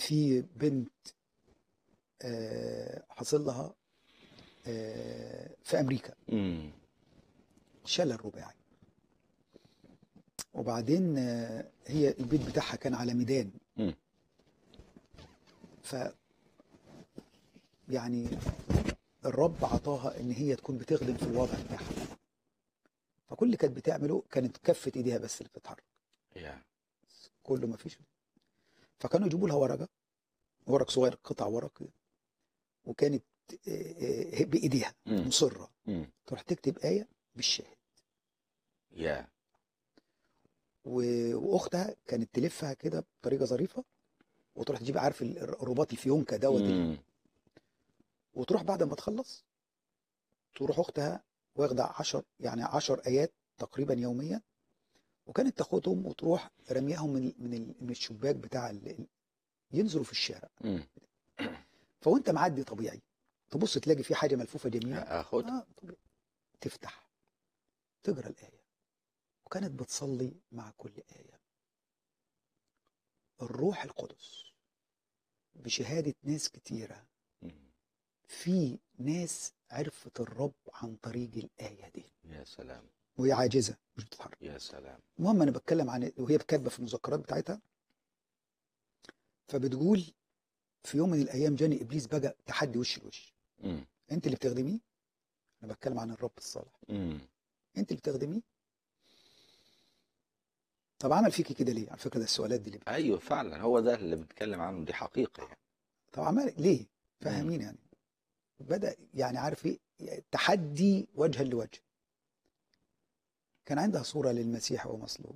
في بنت آه، حصل لها آه، في امريكا امم شلل رباعي وبعدين آه، هي البيت بتاعها كان على ميدان مم. ف يعني الرب عطاها ان هي تكون بتخدم في الوضع بتاعها فكل اللي كانت بتعمله كانت كفه ايديها بس اللي بتتحرك يا كله ما فيش فكانوا يجيبوا لها ورقه ورق صغير قطع ورق كده وكانت آه، آه، بايديها مم. مصره امم تروح تكتب ايه بالشاهد يا و- واختها كانت تلفها كده بطريقه ظريفه وتروح تجيب عارف ال- الرباط الفيونكه دوت ال- امم وتروح بعد ما تخلص تروح اختها واخده 10 يعني 10 ايات تقريبا يوميا وكانت تاخدهم وتروح رميهم من من ال- من الشباك بتاع ال- ال- ينزلوا في الشارع امم فوانت معدي طبيعي تبص تلاقي في حاجه ملفوفه جميله اخد آه طبيعي. تفتح تقرا الايه وكانت بتصلي مع كل ايه الروح القدس بشهاده ناس كتيره مم. في ناس عرفت الرب عن طريق الآية دي يا سلام وهي عاجزة مش بتتحرك يا سلام المهم أنا بتكلم عن وهي كاتبة في المذكرات بتاعتها فبتقول في يوم من الأيام جاني إبليس بقى تحدي وش لوش امم أنت اللي بتخدميه أنا بتكلم عن الرب الصالح امم أنت اللي بتخدميه طب عمل فيكي كده ليه؟ على فكرة ده السؤالات دي اللي بت- ايوه فعلا هو ده اللي بنتكلم عنه دي حقيقه يعني طب عمل ليه؟ فاهمين يعني بدأ يعني عارف ايه تحدي وجها لوجه كان عندها صورة للمسيح وهو مصلوب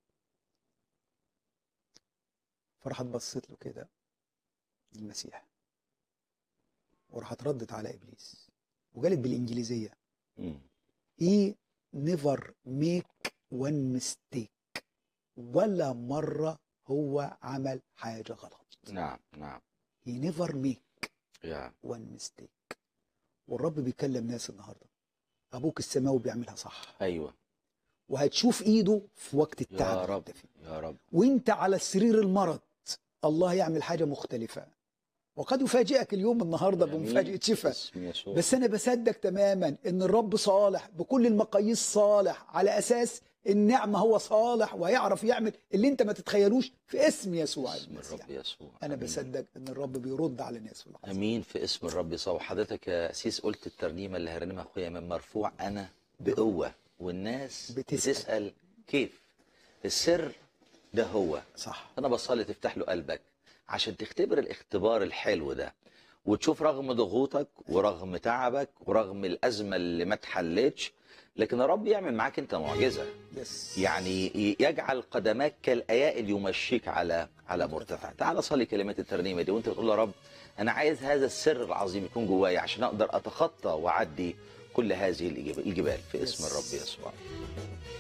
فراحت بصت له كده المسيح وراحت ردت على ابليس وقالت بالانجليزيه امم he never make one mistake ولا مره هو عمل حاجه غلط نعم نعم he never make يا one mistake والرب بيكلم ناس النهارده ابوك السماوي بيعملها صح ايوه وهتشوف ايده في وقت يا التعب اللي رب انت فيه يا رب وانت على السرير المرض الله يعمل حاجه مختلفه وقد يفاجئك اليوم النهارده آمين. بمفاجاه شفاء باسم يسوع بس انا بصدق تماما ان الرب صالح بكل المقاييس صالح على اساس النعمه هو صالح وهيعرف يعمل اللي انت ما تتخيلوش في اسم يسوع باسم المسيح الرب يسوع انا آمين. بصدق ان الرب بيرد على الناس في اللحظه امين في اسم الرب يسوع وحضرتك يا اسيس قلت الترنيمه اللي هرنمها اخويا من مرفوع انا بقوه والناس بتسأل. بتسال, كيف السر ده هو صح انا بصلي تفتح له قلبك عشان تختبر الاختبار الحلو ده وتشوف رغم ضغوطك ورغم تعبك ورغم الازمه اللي ما اتحلتش لكن الرب يعمل معاك انت معجزه يس يعني يجعل قدماك كالايائل يمشيك على على مرتفع تعال صلي كلمات الترنيمه دي وانت تقول يا رب انا عايز هذا السر العظيم يكون جوايا عشان اقدر اتخطى واعدي كل هذه الجبال في اسم Yes. الرب يسوع